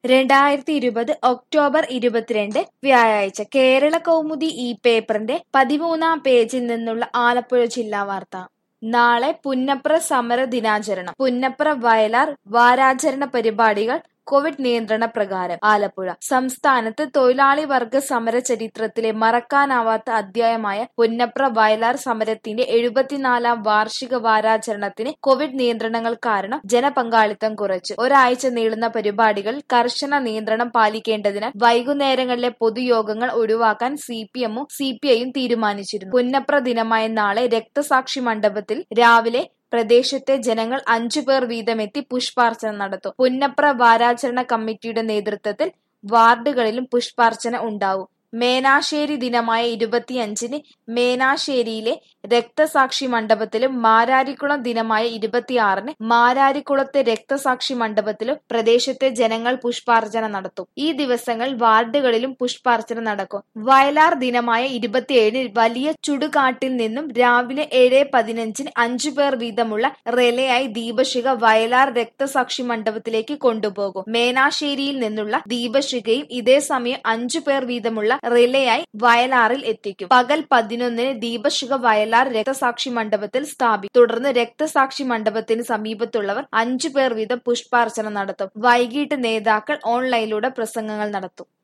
രണ്ടായിരത്തി ഇരുപത് ഒക്ടോബർ ഇരുപത്തിരണ്ട് വ്യാഴാഴ്ച കേരള കൗമുദി ഈ പേപ്പറിന്റെ പതിമൂന്നാം പേജിൽ നിന്നുള്ള ആലപ്പുഴ ജില്ലാ വാർത്ത നാളെ പുന്നപ്ര സമര ദിനാചരണം പുന്നപ്ര വയലാർ വാരാചരണ പരിപാടികൾ കോവിഡ് നിയന്ത്രണ പ്രകാരം ആലപ്പുഴ സംസ്ഥാനത്ത് തൊഴിലാളി വർഗ സമര ചരിത്രത്തിലെ മറക്കാനാവാത്ത അധ്യായമായ പുന്നപ്ര വയലാർ സമരത്തിന്റെ എഴുപത്തിനാലാം വാർഷിക വാരാചരണത്തിന് കോവിഡ് നിയന്ത്രണങ്ങൾ കാരണം ജനപങ്കാളിത്തം കുറച്ചു ഒരാഴ്ച നീളുന്ന പരിപാടികൾ കർശന നിയന്ത്രണം പാലിക്കേണ്ടതിനാൽ വൈകുന്നേരങ്ങളിലെ പൊതുയോഗങ്ങൾ ഒഴിവാക്കാൻ സി പി എമ്മും സി പി ഐയും തീരുമാനിച്ചിരുന്നു പുന്നപ്ര ദിനമായ നാളെ രക്തസാക്ഷി മണ്ഡപത്തിൽ രാവിലെ പ്രദേശത്തെ ജനങ്ങൾ അഞ്ചു പേർ വീതമെത്തി പുഷ്പാർച്ചന നടത്തും പുന്നപ്ര വാരാചരണ കമ്മിറ്റിയുടെ നേതൃത്വത്തിൽ വാർഡുകളിലും പുഷ്പാർച്ചന ഉണ്ടാവും മേനാശ്ശേരി ദിനമായ ഇരുപത്തിയഞ്ചിന് മേനാശ്ശേരിയിലെ രക്തസാക്ഷി മണ്ഡപത്തിലും മാരാരിക്കുളം ദിനമായ ഇരുപത്തിയാറിന് മാരാരിക്കുളത്തെ രക്തസാക്ഷി മണ്ഡപത്തിലും പ്രദേശത്തെ ജനങ്ങൾ പുഷ്പാർച്ചന നടത്തും ഈ ദിവസങ്ങൾ വാർഡുകളിലും പുഷ്പാർച്ചന നടക്കും വയലാർ ദിനമായ ഇരുപത്തിയേഴിന് വലിയ ചുടുകാട്ടിൽ നിന്നും രാവിലെ ഏഴ് പതിനഞ്ചിന് അഞ്ചു പേർ വീതമുള്ള റിലയായി ദീപശിഖ വയലാർ രക്തസാക്ഷി മണ്ഡപത്തിലേക്ക് കൊണ്ടുപോകും മേനാശ്ശേരിയിൽ നിന്നുള്ള ദീപശിഖയും ഇതേ സമയം അഞ്ചു പേർ വീതമുള്ള റിലയായി വയലാറിൽ എത്തിക്കും പകൽ പതിനൊന്നിന് ദീപശിഖ വയലാർ രക്തസാക്ഷി മണ്ഡപത്തിൽ സ്ഥാപിക്കും തുടർന്ന് രക്തസാക്ഷി മണ്ഡപത്തിന് സമീപത്തുള്ളവർ അഞ്ചു പേർ വീതം പുഷ്പാർച്ചന നടത്തും വൈകിട്ട് നേതാക്കൾ ഓൺലൈനിലൂടെ പ്രസംഗങ്ങൾ നടത്തും